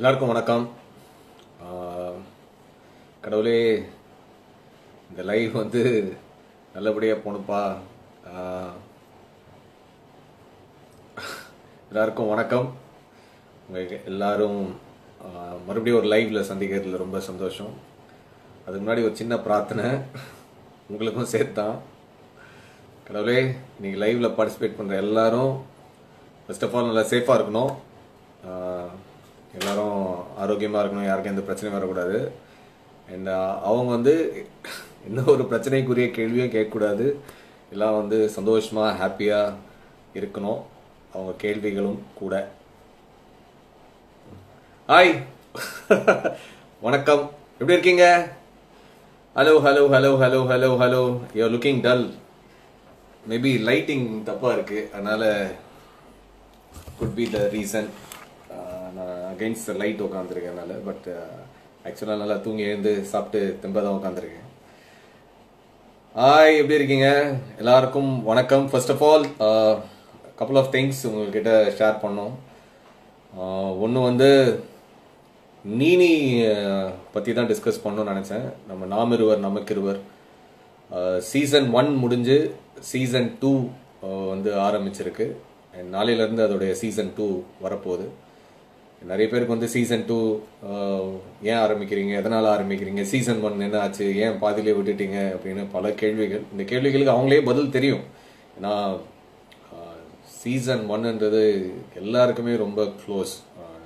எல்லாருக்கும் வணக்கம் ஆஹ், கடவுளே இந்த லைவ் வந்து நல்லபடியாக போணுப்பா ஆஹ், எல்லாருக்கும் வணக்கம் உங்க எல்லாரும் ஆஹ், மறுபடியும் ஒரு லைவ்ல சந்திக்கிறதுல ரொம்ப சந்தோஷம் அதுக்கு முன்னாடி ஒரு சின்ன பிரார்த்தனை உங்களுக்கும் சேர்த்தான் கடவுளே நீங்கள் லைவ்ல பார்ட்டிசிபேட் பண்ணுற எல்லாரும் ஃபர்ஸ்ட் ஆஃப் ஆல் நல்லா சேஃபாக இருக்கணும் ஆஹ் எல்லாரும் ஆரோக்கியமாக இருக்கணும் யாருக்கும் எந்த பிரச்சனையும் வரக்கூடாது அண்ட் அவங்க வந்து எந்த ஒரு பிரச்சனைக்குரிய கேள்வியும் கேட்கக்கூடாது எல்லாம் வந்து சந்தோஷமாக ஹாப்பியாக இருக்கணும் அவங்க கேள்விகளும் கூட ஹாய் வணக்கம் எப்படி இருக்கீங்க hello hello hello hello hello hello you looking dull maybe lighting தப்பா இருக்கு அதனால குட் பி த ரீசன் நான் அகைன்ஸ்ட் லைட் உட்காந்துருக்கேனால பட் ஆக்சுவலாக நல்லா தூங்கி எழுந்து சாப்பிட்டு தெம்பா தான் உட்காந்துருக்கேன் ஹாய் எப்படி இருக்கீங்க எல்லாருக்கும் வணக்கம் first of all couple of things உங்ககிட்ட ஷேர் பண்ணோம் ஒன்று வந்து நீனி பற்றி தான் டிஸ்கஸ் பண்ணணும்னு நினச்சேன் நம்ம நாம் இருவர் நமக்கு இருவர் சீசன் ஒன் முடிஞ்சு சீசன் டூ வந்து ஆரம்பிச்சிருக்கு And நாளையிலேருந்து அதோடைய சீசன் டூ வரப்போகுது நிறைய பேருக்கு வந்து சீசன் டூ ஏன் ஆரம்பிக்கிறீங்க எதனால் ஆரம்பிக்கிறீங்க சீசன் ஒன் என்ன ஆச்சு ஏன் பாதியிலே விட்டுட்டீங்க அப்படின்னு பல கேள்விகள் இந்த கேள்விகளுக்கு அவங்களே பதில் தெரியும் ஏன்னா சீசன் ஒன்னுன்றது எல்லாருக்குமே ரொம்ப க்ளோஸ்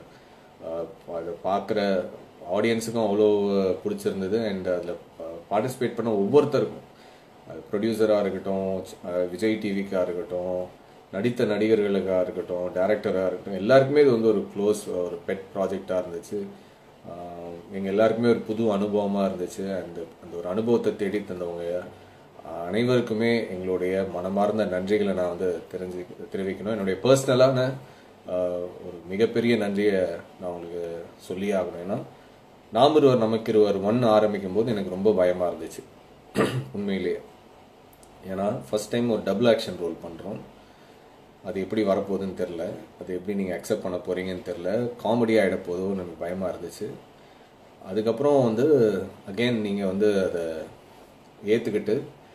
அதை பார்க்குற ஆடியன்ஸுக்கும் அவ்வளோ பிடிச்சிருந்தது அண்ட் அதில் பார்ட்டிசிபேட் பண்ண ஒவ்வொருத்தருக்கும் ப்ரொடியூசராக இருக்கட்டும் அஹ் விஜய் டிவிக்காக இருக்கட்டும் நடித்த நடிகர்களுக்காக இருக்கட்டும் டேரக்டராக இருக்கட்டும் எல்லாருக்குமே இது வந்து ஒரு க்ளோஸ் ஒரு பெட் ப்ராஜெக்டாக இருந்துச்சு எங்கள் எல்லாருக்குமே ஒரு புது அனுபவமாக இருந்துச்சு அந்த அந்த ஒரு அனுபவத்தை தேடி தந்தவங்க அஹ் அனைவருக்குமே எங்களுடைய மனமார்ந்த நன்றிகளை நான் வந்து தெரிஞ்சு தெரிவிக்கணும் என்னுடைய பர்சனலான ஒரு மிகப்பெரிய நன்றியை நான் உங்களுக்கு சொல்லி ஆகணும் ஏன்னா நாம் இருவர் நமக்கு இருவர் ஒன்று ஆரம்பிக்கும் போது எனக்கு ரொம்ப பயமாக இருந்துச்சு உண்மையிலேயே ஏன்னா ஃபர்ஸ்ட் டைம் ஒரு டபுள் ஆக்ஷன் ரோல் பண்ணுறோம் அது எப்படி வரப்போகுதுன்னு தெரில அது எப்படி நீங்கள் அக்செப்ட் பண்ண போகிறீங்கன்னு தெரில காமெடி ஆகிட போதும் எனக்கு பயமாக இருந்துச்சு அதுக்கப்புறம் வந்து அகெயின் நீங்கள் வந்து அதை ஏற்றுக்கிட்டு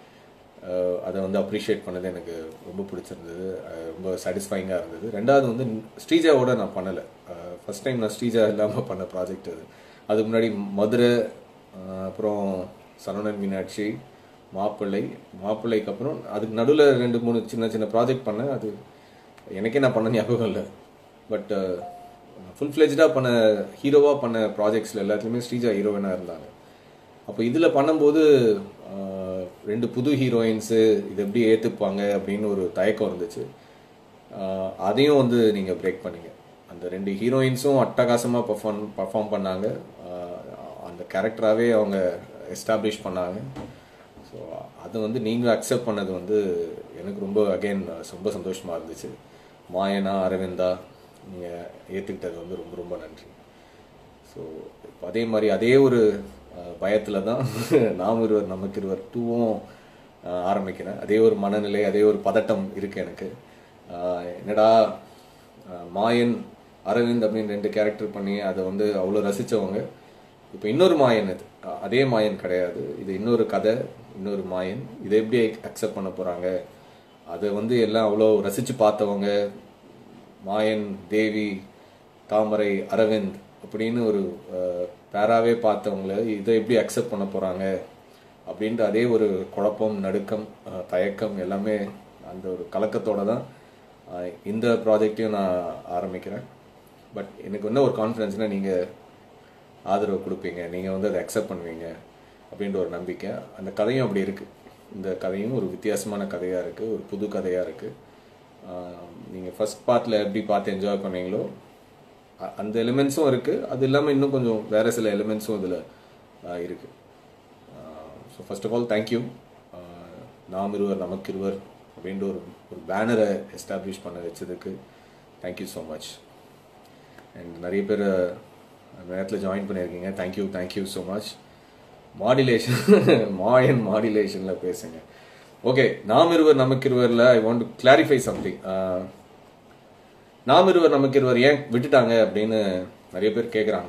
அதை வந்து அப்ரிஷியேட் பண்ணது எனக்கு ரொம்ப பிடிச்சிருந்தது அஹ் ரொம்ப சாட்டிஸ்ஃபைங்காக இருந்தது ரெண்டாவது வந்து ஸ்ரீஜாவோட நான் பண்ணலை ஃபர்ஸ்ட் டைம் நான் ஸ்ரீஜா இல்லாமல் பண்ண ப்ராஜெக்ட் அது அதுக்கு முன்னாடி மதுரை அஹ் அப்புறம் சரவணன் மீனாட்சி மாப்பிள்ளை மாப்பிள்ளைக்கு அப்புறம் அதுக்கு நடுவில் ரெண்டு மூணு சின்ன சின்ன ப்ராஜெக்ட் பண்ணேன் அது எனக்கே நான் பண்ண ஞாபகம் இல்லை பட் ஃபுல் ஃப்ளெஜ்டாக பண்ண ஹீரோவாக பண்ண ப்ராஜெக்ட்ஸில் எல்லாத்துலேயுமே ஸ்ரீஜா ஹீரோயினாக இருந்தாங்க அப்போ இதில் பண்ணும்போது ஆஹ், ரெண்டு புது ஹீரோயின்ஸு இது எப்படி ஏற்றுப்பாங்க அப்படின்னு ஒரு தயக்கம் இருந்துச்சு ஆஹ், அதையும் வந்து நீங்கள் பிரேக் பண்ணீங்க அந்த ரெண்டு ஹீரோயின்ஸும் அட்டகாசமாக பர்ஃபார்ம் பர்ஃபார்ம் பண்ணாங்க ஆஹ், அந்த கேரக்டராகவே அவங்க எஸ்டாப்ளிஷ் பண்ணாங்க ஸோ அது வந்து நீங்கள் அக்செப்ட் பண்ணது வந்து எனக்கு ரொம்ப அகைன் ரொம்ப சந்தோஷமாக இருந்துச்சு மாயனா அரவிந்தா நீங்கள் ஏற்றுக்கிட்டது வந்து ரொம்ப ரொம்ப நன்றி ஸோ இப்போ அதே மாதிரி அதே ஒரு பயத்தில் தான் நாம் இருவர் நமக்கு இருவர் டூவும் ஆரம்பிக்கிறேன் அதே ஒரு மனநிலை அதே ஒரு பதட்டம் இருக்கு எனக்கு அஹ், என்னடா அஹ், மாயன் அரவிந்த் அப்படின்னு ரெண்டு கேரக்டர் பண்ணி அதை வந்து அவ்வளோ ரசித்தவங்க இப்போ இன்னொரு மாயன் இது அஹ், அதே மாயன் கிடையாது இது இன்னொரு கதை இன்னொரு மாயன் இதை எப்படி அக்செப்ட் பண்ண போகிறாங்க அதை வந்து எல்லாம் அவ்வளோ ரசித்து பார்த்தவங்க மாயன் தேவி தாமரை அரவிந்த் அப்படின்னு ஒரு அஹ், பேராவே பார்த்தவங்கள இதை எப்படி அக்செப்ட் பண்ண போகிறாங்க அப்படின்ற அதே ஒரு குழப்பம் நடுக்கம் அஹ், தயக்கம் எல்லாமே அந்த ஒரு கலக்கத்தோட தான் அஹ், இந்த ப்ராஜெக்டையும் நான் ஆரம்பிக்கிறேன் பட் எனக்கு என்ன ஒரு கான்ஃபிடன்ஸ்னா நீங்கள் ஆதரவு கொடுப்பீங்க நீங்கள் வந்து அதை அக்செப்ட் பண்ணுவீங்க அப்படின்ற ஒரு நம்பிக்கை அந்த கதையும் அப்படி இருக்குது இந்த கதையும் ஒரு வித்தியாசமான கதையாக இருக்குது ஒரு புது கதையாக இருக்குது நீங்கள் ஃபர்ஸ்ட் பார்ட்டில் எப்படி பார்த்து என்ஜாய் பண்ணீங்களோ அ- அந்த எலிமெண்ட்ஸும் இருக்குது அது இல்லாமல் இன்னும் கொஞ்சம் வேறு சில எலிமெண்ட்ஸும் இதில் இருக்குது so first of all thank you நாம் இருவர் நமக்கு இருவர் அப்படின்ற ஒரு ஒரு பேனரை எஸ்டாப்ளிஷ் பண்ண வச்சதுக்கு தேங்க்யூ ஸோ மச் அண்ட் நிறைய பேர் அந்த நேரத்தில் ஜாயின் பண்ணியிருக்கீங்க thank you thank you so much modulation Maayan மாடுலேஷனில் பேசுங்க ஓகே நாம் இருவர் நமக்கு இருவரில் I want to clarify something நாம் இருவர் நமக்கு இருவர் ஏன் விட்டுட்டாங்க அப்படின்னு நிறைய பேர் கேட்குறாங்க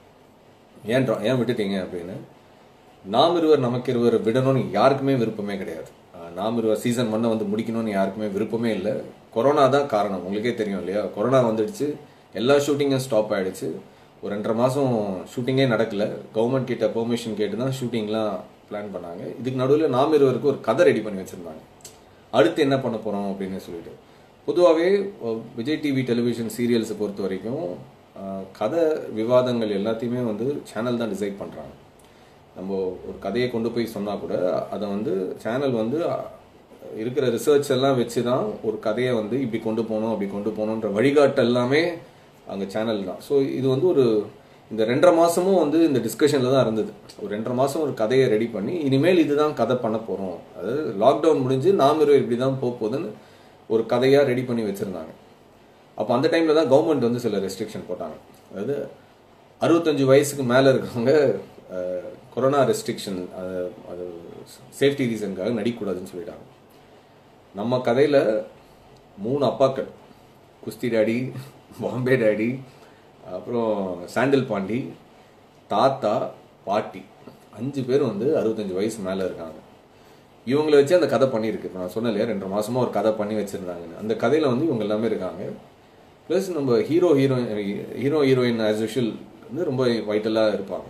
ஏன் dra- ஏன் விட்டுட்டீங்க அப்படின்னு நாம் இருவர் நமக்கு இருவர் விடணும்னு யாருக்குமே விருப்பமே கிடையாது அஹ் நாம் இருவர் சீசன் ஒன்னை வந்து முடிக்கணும்னு யாருக்குமே விருப்பமே இல்லை கொரோனா தான் காரணம் உங்களுக்கே தெரியும் இல்லையா கொரோனா வந்துடுச்சு எல்லா ஷூட்டிங்கும் ஸ்டாப் ஆயிடுச்சு ஒரு ரெண்டரை மாதம் ஷூட்டிங்கே நடக்கல கவர்மெண்ட் கிட்ட பெர்மிஷன் கேட்டு தான் ஷூட்டிங்லாம் பிளான் பண்ணாங்க இதுக்கு நடுவில் நாம் இருவருக்கு ஒரு கதை ரெடி பண்ணி வச்சுருந்தாங்க அடுத்து என்ன பண்ண போகிறோம் அப்படின்னு சொல்லிட்டு பொதுவாகவே விஜய் டிவி டெலிவிஷன் சீரியல்ஸை பொறுத்த வரைக்கும் அஹ், கதை விவாதங்கள் எல்லாத்தையுமே வந்து சேனல் தான் டிசைட் பண்ணுறாங்க நம்ம ஒரு கதையை கொண்டு போய் சொன்னால் கூட அதை வந்து சேனல் வந்து அஹ், இருக்கிற ரிசர்ச் எல்லாம் வச்சு தான் ஒரு கதையை வந்து இப்படி கொண்டு போகணும் அப்படி கொண்டு போகணுன்ற வழிகாட்டு எல்லாமே அங்கே சேனல் தான் ஸோ இது வந்து ஒரு இந்த ரெண்டரை மாசமும் வந்து இந்த டிஸ்கஷனில் தான் இருந்தது ஒரு ரெண்டரை மாதம் ஒரு கதையை ரெடி பண்ணி இனிமேல் இதுதான் கதை பண்ண போகிறோம் அதாவது லாக்டவுன் முடிஞ்சு நாம் இருவர் இப்படி தான் போக போகுதுன்னு ஒரு கதையாக ரெடி பண்ணி வச்சுருந்தாங்க அப்போ அந்த டைமில் தான் கவர்மெண்ட் வந்து சில ரெஸ்ட்ரிக்ஷன் போட்டாங்க அதாவது அறுபத்தஞ்சு வயசுக்கு மேலே இருக்கிறவங்க அஹ், கொரோனா ரெஸ்ட்ரிக்ஷன் அது அது சேஃப்டி ரீசனுக்காக நடிக்கக்கூடாதுன்னு சொல்லிட்டாங்க நம்ம கதையில் மூணு அப்பாக்கள் குஸ்தி டாடி பாம்பே டாடி அப்புறம் சாண்டில் பாண்டி தாத்தா பாட்டி அஞ்சு பேர் வந்து அறுபத்தஞ்சு வயசு மேலே இருக்காங்க இவங்களை வச்சு அந்த கதை பண்ணியிருக்கு இப்ப நான் சொன்னேன் இல்லையா ரெண்டு மாசமா ஒரு கதை பண்ணி வச்சிருந்தாங்கன்னு அந்த கதையில வந்து இவங்க எல்லாமே இருக்காங்க ப்ளஸ் நம்ம hero heroine hero heroine as usual வந்து ரொம்ப வைட்டலாக இருப்பாங்க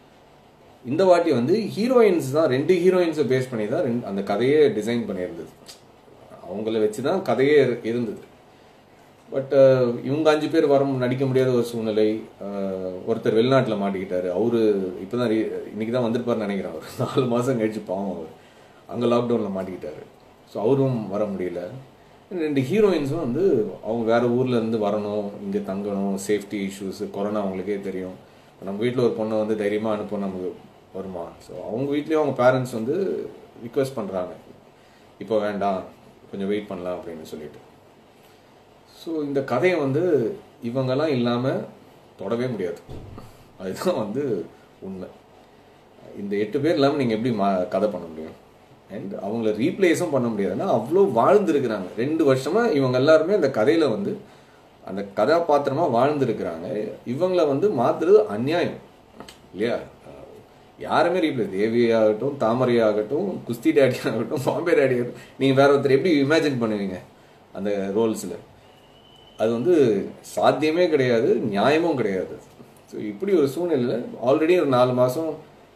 இந்த வாட்டி வந்து ஹீரோயின்ஸ் தான் ரெண்டு ஹீரோயின்ஸை பேஸ் பண்ணி தான் ரெண்டு அந்த கதையே டிசைன் பண்ணியிருந்தது அவங்கள வச்சு தான் கதையே இரு- இருந்தது பட் இவங்க அஞ்சு பேர் வர மு- நடிக்க முடியாத ஒரு சூழ்நிலை அஹ், ஒருத்தர் வெளிநாட்டில் மாட்டிக்கிட்டாரு அவரு இப்போதான் ரீ இன்னைக்கு தான் வந்திருப்பாருன்னு நினைக்கிறேன் அவர் நாலு மாதம் கழிச்சு பாவம் அவர் அங்கே லாக்டவுனில் மாட்டிக்கிட்டாரு ஸோ அவரும் வர முடியல ரெண்டு ஹீரோயின்ஸும் வந்து அவங்க வேற ஊர்ல இருந்து வரணும் இங்கே தங்கணும் சேஃப்டி இஷ்யூஸ் கொரோனா அவங்களுக்கே தெரியும் நம்ம வீட்டில் ஒரு பொண்ணை வந்து தைரியமாக அனுப்ப நமக்கு வருமா ஸோ அவங்க வீட்லேயும் அவங்க பேரண்ட்ஸ் வந்து ரிக்வெஸ்ட் பண்ணுறாங்க இப்போ வேண்டாம் கொஞ்சம் வெயிட் பண்ணலாம் அப்படின்னு சொல்லிட்டு ஸோ இந்த கதையை வந்து இவங்கெல்லாம் இல்லாமல் தொடவே முடியாது அதுதான் வந்து உண்மை இந்த எட்டு பேர் இல்லாமல் நீங்கள் எப்படி மா கதை பண்ண முடியும் அண்ட் அவங்கள ரீப்ளேஸும் பண்ண முடியாது ஏன்னா அவ்வளோ வாழ்ந்துருக்கிறாங்க ரெண்டு வருஷமாக இவங்க எல்லாருமே அந்த கதையில் வந்து அந்த கதாபாத்திரமாக வாழ்ந்துருக்கிறாங்க இவங்கள வந்து மாற்றுறது அநியாயம் இல்லையா யாருமே ரீப்ளேஸ் தேவி ஆகட்டும் தாமரை ஆகட்டும் குஸ்தி டேடி ஆகட்டும் பாம்பே டேடி ஆகட்டும் நீங்கள் வேற ஒருத்தர் எப்படி இமேஜின் பண்ணுவீங்க அந்த ரோல்ஸில் அது வந்து சாத்தியமே கிடையாது நியாயமும் கிடையாது ஸோ இப்படி ஒரு சூழ்நிலையில் ஆல்ரெடி ஒரு நாலு மாதம்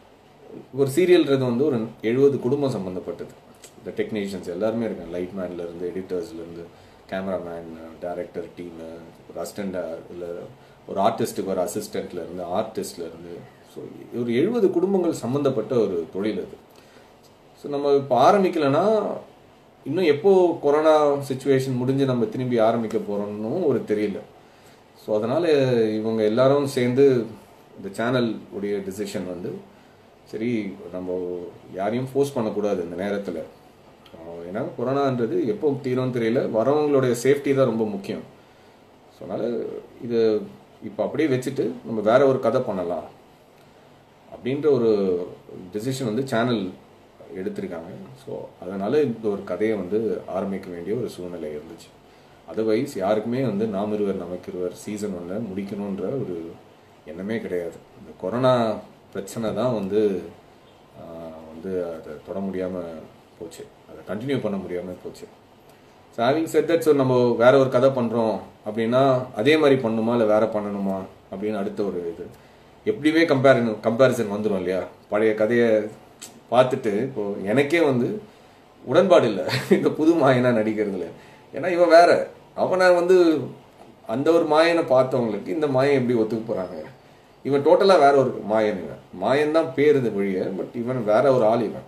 ஒரு சீரியல்ன்றது வந்து ஒரு எழுபது குடும்பம் சம்மந்தப்பட்டது இந்த டெக்னீஷியன்ஸ் எல்லாருமே இருக்காங்க லைட் மேன்லேருந்து எடிட்டர்ஸ்லேருந்து கேமராமேன் டேரக்டர் டீமு ஒரு அசிஸ்டண்ட் இல்லை ஒரு ஆர்டிஸ்ட்டுக்கு ஒரு அசிஸ்டண்ட்லேருந்து ஆர்டிஸ்ட்லேருந்து ஸோ ஒரு எழுபது குடும்பங்கள் சம்மந்தப்பட்ட ஒரு தொழில் அது ஸோ நம்ம இப்போ ஆரம்பிக்கலைன்னா இன்னும் எப்போ கொரோனா சுச்சுவேஷன் முடிஞ்சு நம்ம திரும்பி ஆரம்பிக்க போகிறோம்னு ஒரு தெரியல ஸோ அதனால் இவங்க எல்லாரும் சேர்ந்து இந்த சேனல் உடைய டிசிஷன் வந்து சரி நம்ம யாரையும் ஃபோர்ஸ் பண்ணக்கூடாது இந்த நேரத்தில் ஏன்னா கொரோனான்றது எப்போ தீரும்னு தெரியல வரவங்களுடைய சேஃப்டி தான் ரொம்ப முக்கியம் ஸோ அதனால் இது இப்போ அப்படியே வச்சுட்டு நம்ம வேற ஒரு கதை பண்ணலாம் அப்படின்ற ஒரு டெசிஷன் வந்து சேனல் எடுத்திருக்காங்க ஸோ அதனால் இந்த ஒரு கதையை வந்து ஆரம்பிக்க வேண்டிய ஒரு சூழ்நிலை இருந்துச்சு அதர்வைஸ் யாருக்குமே வந்து நாம் இருவர் நமக்கு இருவர் சீசன் ஒன்றை முடிக்கணுன்ற ஒரு எண்ணமே கிடையாது இந்த கொரோனா பிரச்சனை தான் வந்து ஆஹ், வந்து அதை தொட முடியாமல் போச்சு அதை கண்டினியூ பண்ண முடியாமல் போச்சு so having said that so நம்ம வேற ஒரு கதை பண்ணுறோம் அப்படின்னா அதே மாதிரி பண்ணணுமா இல்லை வேற பண்ணணுமா அப்படின்னு அடுத்த ஒரு இது எப்படியுமே கம்பேரின் கம்பேரிசன் வந்துடும் இல்லையா பழைய கதையை பார்த்துட்டு இப்போ எனக்கே வந்து உடன்பாடு இல்லை இந்த புது மாயனா நடிக்கிறதுல ஏன்னா இவன் வேற அவனை வந்து அந்த ஒரு மாயனை பார்த்தவங்களுக்கு இந்த மாயன் எப்படி ஒத்துக்க போறாங்க இவன் டோட்டலாக வேற ஒரு மாயன் இவன் மாயன் தான் பேர் இது வழிய பட் இவன் வேற ஒரு ஆள் இவன்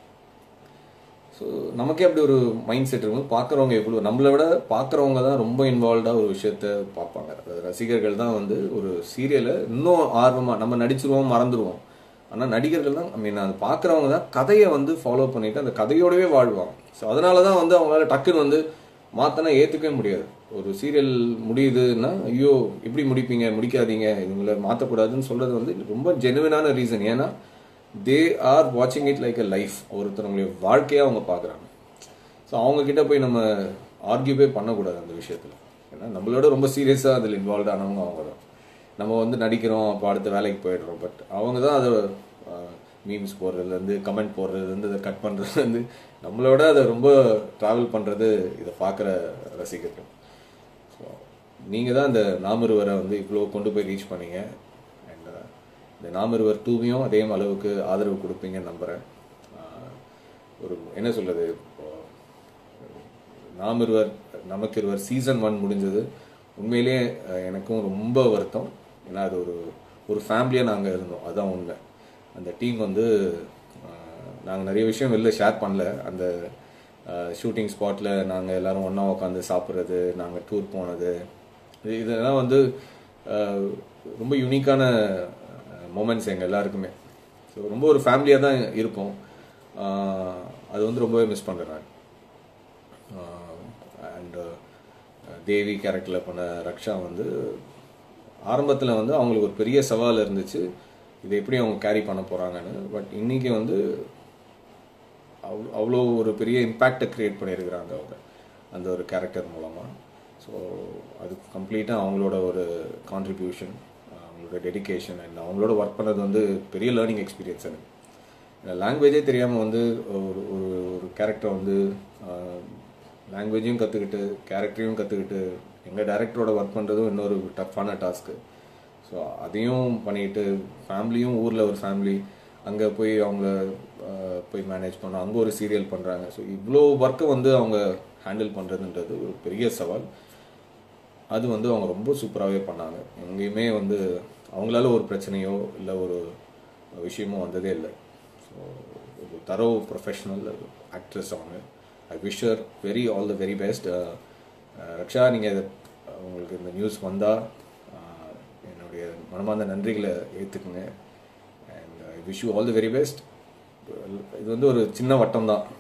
ஸோ நமக்கே அப்படி ஒரு மைண்ட் செட் இருக்கும் பார்க்குறவங்க எவ்வளோ நம்மளை விட பார்க்குறவங்க தான் ரொம்ப இன்வால்வ்டாக ஒரு விஷயத்த பார்ப்பாங்க அதாவது ரசிகர்கள் தான் வந்து ஒரு சீரியலை இன்னும் ஆர்வமாக நம்ம நடிச்சிருவோம் மறந்துடுவோம் ஆனால் நடிகர்கள் தான் ஐ மீன் அது பார்க்குறவங்க தான் கதையை வந்து ஃபாலோ பண்ணிட்டு அந்த கதையோடவே வாழ்வாங்க ஸோ அதனால தான் வந்து அவங்களால டக்குன்னு வந்து மாற்றினா ஏற்றுக்கவே முடியாது ஒரு சீரியல் முடியுதுன்னா ஐயோ இப்படி முடிப்பீங்க முடிக்காதீங்க இவங்களை மாற்றக்கூடாதுன்னு சொல்கிறது வந்து ரொம்ப ஜெனுவினான ரீசன் ஏன்னா தே ஆர் வாட்சிங் இட் லைக் அ லைஃப் ஒருத்தவங்களுடைய வாழ்க்கையாக அவங்க பார்க்குறாங்க ஸோ அவங்க கிட்ட போய் நம்ம ஆர்கியூவே பண்ணக்கூடாது அந்த விஷயத்தில் ஏன்னா நம்மளோட ரொம்ப சீரியஸாக அதில் இன்வால்வ் ஆனவங்க அவங்க தான் நம்ம வந்து நடிக்கிறோம் அப்போ அடுத்த வேலைக்கு போயிடுறோம் பட் அவங்க தான் அதை மீம்ஸ் போடுறதுலேருந்து கமெண்ட் போடுறதுலேருந்து அதை கட் பண்ணுறதுலேருந்து நம்மளோட அதை ரொம்ப ட்ராவல் பண்ணுறது இதை பார்க்குற ரசிகர்கள் ஸோ நீங்கள் தான் இந்த நாமிருவரை வந்து இவ்வளோ கொண்டு போய் ரீச் பண்ணீங்க அண்ட் இந்த நாமிருவர் டூவையும் அதே அளவுக்கு ஆதரவு கொடுப்பீங்கன்னு நம்புகிறேன் ஆஹ் ஒரு என்ன சொல்கிறது நாம் இருவர் நமக்கு இருவர் சீசன் ஒன் முடிஞ்சது உண்மையிலேயே அஹ், எனக்கும் ரொம்ப வருத்தம் ஏன்னா அது ஒரு ஒரு ஃபேமிலியாக நாங்கள் இருந்தோம் அதான் உண்மை அந்த டீம் வந்து நாங்கள் நிறைய விஷயம் வெளில ஷேர் பண்ணல அந்த ஷூட்டிங் ஸ்பாட்டில் நாங்கள் எல்லாரும் ஒன்றா உட்காந்து சாப்பிட்றது நாங்கள் டூர் போனது இது இதெல்லாம் வந்து அஹ், ரொம்ப யூனிக்கான மூமெண்ட்ஸ் எங்கள் எல்லாருக்குமே ஸோ ரொம்ப ஒரு ஃபேமிலியாக தான் இருப்போம் அஹ், அது வந்து ரொம்பவே மிஸ் பண்ணுறேன் நான் அண்ட் தேவி கேரக்டரில் பண்ண ரக்ஷா வந்து ஆரம்பத்தில் வந்து அவங்களுக்கு ஒரு பெரிய சவால் இருந்துச்சு இதை எப்படி அவங்க கேரி பண்ண போகிறாங்கன்னு பட் இன்னைக்கு வந்து அவ்வளோ அவ்வளோ ஒரு பெரிய இம்பேக்டை க்ரியேட் பண்ணியிருக்கிறாங்க அவங்க அந்த ஒரு கேரக்டர் மூலமாக ஸோ அது கம்ப்ளீட்டாக அவங்களோட ஒரு கான்ட்ரிபியூஷன் அவங்களோட டெடிகேஷன் அண்ட் அவங்களோட ஒர்க் பண்ணது வந்து பெரிய லேர்னிங் எக்ஸ்பீரியன்ஸ் எனக்கு லாங்குவேஜே தெரியாமல் வந்து ஒரு ஒரு ஒரு கேரக்டரை வந்து லாங்குவேஜையும் கற்றுக்கிட்டு கேரக்டரையும் கற்றுக்கிட்டு எங்கள் டேரக்டரோட ஒர்க் பண்ணுறதும் இன்னொரு டஃப்பான டாஸ்க்கு ஸோ அதையும் பண்ணிட்டு ஃபேமிலியும் ஊரில் ஒரு ஃபேமிலி அங்கே போய் அவங்க ஆஹ், போய் மேனேஜ் பண்ண அங்கே ஒரு சீரியல் பண்ணுறாங்க ஸோ இவ்வளோ ஒர்க்கை வந்து அவங்க ஹேண்டில் பண்ணுறதுன்றது ஒரு பெரிய சவால் அது வந்து அவங்க ரொம்ப சூப்பராகவே பண்ணாங்க எங்கேயுமே வந்து அவங்களால ஒரு பிரச்சனையோ இல்லை ஒரு விஷயமோ வந்ததே இல்லை ஸோ ஒரு தரோ ப்ரொஃபஷனல் ஆக்ட்ரஸ் அவங்க I wish her very all the very best Raksha நீங்கள் உங்களுக்கு இந்த நியூஸ் வந்தால் என்னுடைய மனமார்ந்த நன்றிகளை ஏற்றுக்குங்க and I wish you all the very best இது வந்து ஒரு சின்ன வட்டம் தான்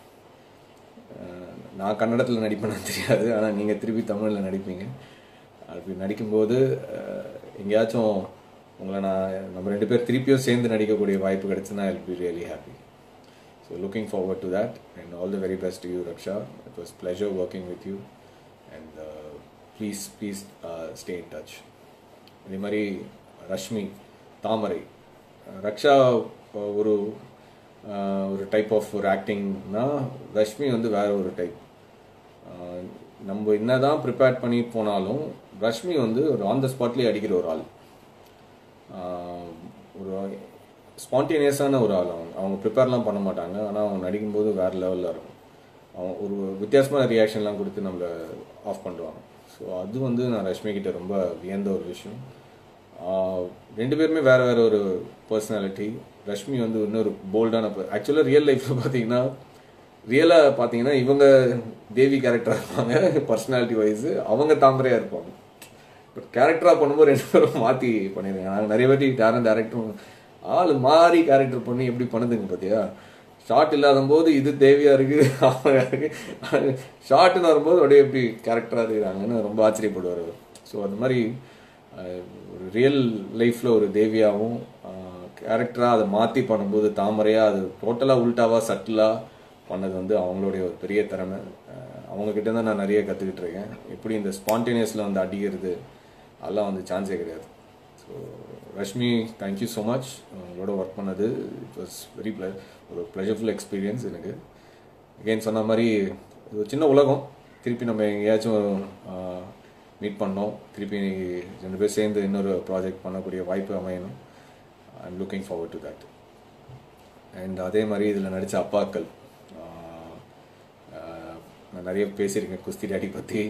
அஹ் நான் கன்னடத்தில் நடிப்பேன்னு தெரியாது ஆனால் நீங்கள் திருப்பி தமிழில் நடிப்பீங்க அப்படி நடிக்கும்போது அஹ், எங்கேயாச்சும் உங்களை நான் நம்ம ரெண்டு பேர் திருப்பியும் சேர்ந்து நடிக்கக்கூடிய வாய்ப்பு கிடைச்சுன்னா I be really happy so looking forward to that and all the very best you Raksha it was pleasure working with you and please please stay in touch இதே மாதிரி ரஷ்மி தாமரை ரக்ஷா அஹ், ஒரு அஹ், ஒரு டைப் ஆஃப் ஒரு ஆக்டிங்னா ரஷ்மி வந்து வேற ஒரு டைப் நம்ம என்னதான் ப்ரிப்பேர் பண்ணி போனாலும் ரஷ்மி வந்து ஒரு ஆன் த ஸ்பாட்லேயே அடிக்கிற ஒரு ஆள் ஆஹ், ஒரு ஸ்பான்டேனியஸான ஒரு ஆள் அவங்க அவங்க ப்ரிப்பேர்லாம் பண்ண மாட்டாங்க ஆனால் அவங்க நடிக்கும்போது வேற லெவலில் இருக்கும் அவங்க ஒரு வித்தியாசமான ரியாக்ஷன்லாம் கொடுத்து நம்மளை ஆஃப் பண்ணுவாங்க ஸோ அது வந்து நான் ரஷ்மி கிட்ட ரொம்ப வியந்த ஒரு விஷயம் ஆஹ், ரெண்டு பேருமே வேற வேற ஒரு பர்சனாலிட்டி ரஷ்மி வந்து இன்னொரு போல்டான ஆக்சுவலாக ரியல் லைஃப்பில் பார்த்தீங்கன்னா ரியலாக பார்த்தீங்கன்னா இவங்க தேவி கேரக்டராக இருப்பாங்க பர்சனாலிட்டி வைஸ் அவங்க தாமரையாக இருப்பாங்க பட் கேரக்டராக பண்ணும்போது ரெண்டு பேரும் மாற்றி பண்ணியிருக்காங்க நாங்கள் நிறைய வாட்டி டேரன் டேரக்டரும் ஆள் மாறி கேரக்டர் பண்ணி எப்படி பண்ணுதுங்க பார்த்தியா ஷார்ட் இல்லாத போது இது தேவியா இருக்கு அவங்க இருக்கு ஷார்ட்னு வரும்போது அப்படியே எப்படி கேரக்டராக இருக்கிறாங்கன்னு ரொம்ப ஆச்சரியப்படுவார் அவர் ஸோ அந்த மாதிரி அஹ், ஒரு ரியல் லைஃப்பில் ஒரு தேவியாகவும் கேரக்டராக அதை மாற்றி பண்ணும்போது தாமரையாக அது டோட்டலாக உல்டாவாக சட்டிலாக பண்ணது வந்து அவங்களுடைய ஒரு பெரிய திறமை அஹ், அவங்க கிட்ட தான் நான் நிறைய கற்றுக்கிட்டு இருக்கேன் எப்படி இந்த ஸ்பான்டேனியஸில் வந்து அடிக்கிறது அதெல்லாம் வந்து சான்ஸே கிடையாது so Rashmi thank you so much உங்களோட ஒர்க் பண்ணது இட் வாஸ் வெரி ப்ள ஒரு ப்ளஷர்ஃபுல் எக்ஸ்பீரியன்ஸ் எனக்கு அகெயின் சொன்ன மாதிரி இது ஒரு சின்ன உலகம் திருப்பி நம்ம எங்கேயாச்சும் மீட் பண்ணோம் திருப்பி ரெண்டு பேர் சேர்ந்து இன்னொரு ப்ராஜெக்ட் பண்ணக்கூடிய வாய்ப்பு அமையணும் I am looking forward to that and அதே மாதிரி இதில் நடித்த அப்பாக்கள் ஆஹ் ஆஹ் நான் நிறைய பேசியிருக்கேன் குஸ்தி டாடி பற்றி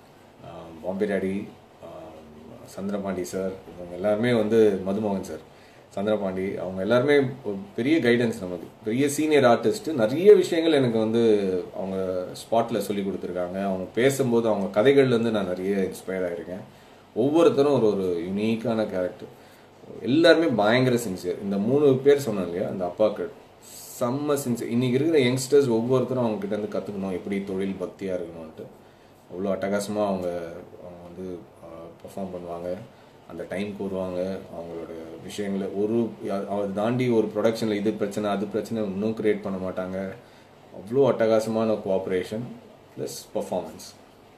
பாம்பே டாடி ஆஹ் சந்திரபாண்டி சார் இவங்க எல்லாருமே வந்து மதுமோகன் சார் சந்திரபாண்டி அவங்க எல்லாருமே ஒரு பெரிய கைடன்ஸ் நமக்கு பெரிய சீனியர் ஆர்டிஸ்ட் நிறைய விஷயங்கள் எனக்கு வந்து அவங்க ஸ்பாட்டில் சொல்லி கொடுத்துருக்காங்க அவங்க பேசும்போது அவங்க கதைகள்லேருந்து நான் நிறைய இன்ஸ்பயர் ஆகிருக்கேன் ஒவ்வொருத்தரும் ஒரு ஒரு யூனிக்கான கேரக்டர் எல்லாருமே பயங்கர சின்சியர் இந்த மூணு பேர் சொன்னேன் இல்லையா அந்த அப்பாக்கள் செம்ம சின்சியர் இன்னைக்கு இருக்கிற யங்ஸ்டர்ஸ் ஒவ்வொருத்தரும் அவங்க கிட்ட இருந்து கற்றுக்கணும் எப்படி தொழில் பக்தியாக இருக்கணும்ன்ட்டு அவ்வளோ அட்டகாசமாக அவங்க அவங்க வந்து பெர்ஃபார்ம் பண்ணுவாங்க அந்த டைம்க்கு வருவாங்க அவங்களோட விஷயங்களை ஒரு அதை தாண்டி ஒரு ப்ரொடக்ஷனில் இது பிரச்சனை அது பிரச்சனை இன்னும் க்ரியேட் பண்ண மாட்டாங்க அவ்வளோ அட்டகாசமான கோஆப்ரேஷன் ப்ளஸ் பர்ஃபார்மன்ஸ்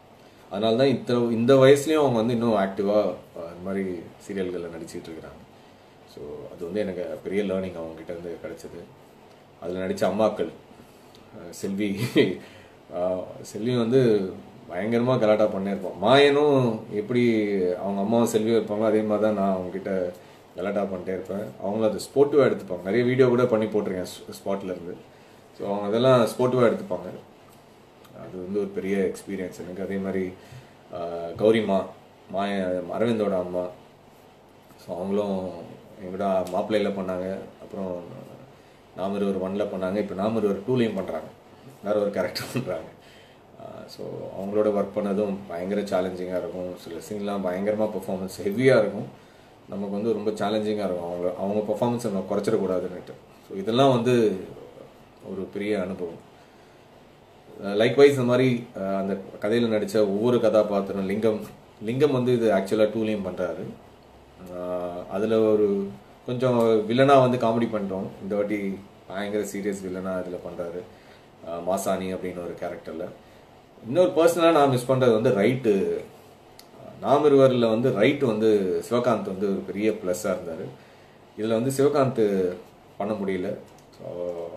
அதனால தான் இந்த இந்த வயசுலேயும் அவங்க வந்து இன்னும் ஆக்டிவாக இந்த மாதிரி சீரியல்களில் நடிச்சிட்டு இருக்கிறாங்க ஸோ அது வந்து எனக்கு பெரிய லேர்னிங் அவங்ககிட்ட இருந்து கிடைச்சது அதில் நடித்த அம்மாக்கள் அஹ் செல்வி அஹ் செல்வி வந்து பயங்கரமாக கலாட்டா பண்ணியிருப்போம் மாயனும் எப்படி அவங்க அம்மாவும் செல்வியும் இருப்பாங்களோ அதே மாதிரி தான் நான் அவங்ககிட்ட கலாட்டா பண்ணிட்டே இருப்பேன் அவங்களும் அது ஸ்போர்ட்டிவாக எடுத்துப்பாங்க நிறைய வீடியோ கூட பண்ணி போட்டிருக்கேன் ஸ்பாட்ல இருந்து ஸோ அவங்க அதெல்லாம் ஸ்போர்ட்டிவாக எடுத்துப்பாங்க அது வந்து ஒரு பெரிய எக்ஸ்பீரியன்ஸ் எனக்கு அதே மாதிரி ஆஹ், கௌரிமா மாய அரவிந்தோட அம்மா ஸோ அவங்களும் எங்கூட மாப்பிள்ளையில் பண்ணாங்க அப்புறம் நாமர் ஒரு ஒன்ல பண்ணாங்க இப்போ நாமர் ஒரு டூலையும் பண்ணுறாங்க வேற ஒரு கேரக்டர் பண்ணுறாங்க ஸோ அவங்களோட ஒர்க் பண்ணதும் பயங்கர சேலஞ்சிங்காக இருக்கும் சில சீன்லாம் பயங்கரமாக பெர்ஃபார்மன்ஸ் ஹெவியாக இருக்கும் நமக்கு வந்து ரொம்ப சேலஞ்சிங்காக இருக்கும் அவங்க அவங்க பெர்ஃபார்மன்ஸை நம்ம குறைச்சிடக்கூடாதுன்னுட்டு ஸோ இதெல்லாம் வந்து ஒரு பெரிய அனுபவம் லைக்வைஸ் இந்த மாதிரி அஹ், அந்த கதையில் நடித்த ஒவ்வொரு கதாபாத்திரம் லிங்கம் லிங்கம் வந்து இது ஆக்சுவலாக டூலையும் பண்ணுறாரு அதில் ஒரு கொஞ்சம் வில்லனாக வந்து காமெடி பண்ணுறோம் இந்த வாட்டி பயங்கர சீரியஸ் வில்லனாக இதில் பண்ணுறாரு மாசாணி அப்படின்னு ஒரு கேரக்டரில் இன்னொரு பர்சனலாக நான் மிஸ் பண்ணுறது வந்து ரைட்டு நாம் இருவரில் வந்து ரைட் வந்து சிவகாந்த் வந்து ஒரு பெரிய ப்ளஸ்ஸாக இருந்தார் இதில் வந்து சிவகாந்த் பண்ண முடியல ஸோ